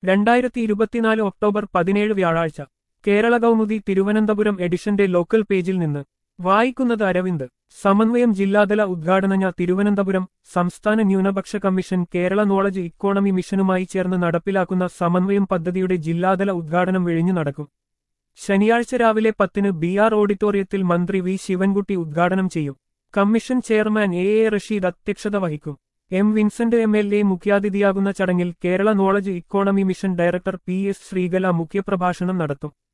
രണ്ടായിരത്തി ഇരുപത്തിനാല് ഒക്ടോബർ പതിനേഴ് വ്യാഴാഴ്ച കേരള കൗമുദി തിരുവനന്തപുരം എഡിഷന്റെ ലോക്കൽ പേജിൽ നിന്ന് വായിക്കുന്നത് അരവിന്ദ് സമന്വയം ജില്ലാതല ഉദ്ഘാടനഞ്ഞ തിരുവനന്തപുരം സംസ്ഥാന ന്യൂനപക്ഷ കമ്മീഷൻ കേരള നോളജ് ഇക്കോണമി മിഷനുമായി ചേർന്ന് നടപ്പിലാക്കുന്ന സമന്വയം പദ്ധതിയുടെ ജില്ലാതല ഉദ്ഘാടനം വിഴിഞ്ഞു നടക്കും ശനിയാഴ്ച രാവിലെ പത്തിന് ബി ആർ ഓഡിറ്റോറിയത്തിൽ മന്ത്രി വി ശിവൻകുട്ടി ഉദ്ഘാടനം ചെയ്യും commission chairman A A Rasheed അധ്യക്ഷത വഹിക്കും M Vincent M L A മുഖ്യാതിഥിയാകുന്ന ചടങ്ങിൽ Kerala knowledge economy mission director P S Sreekala മുഖ്യപ്രഭാഷണം നടത്തും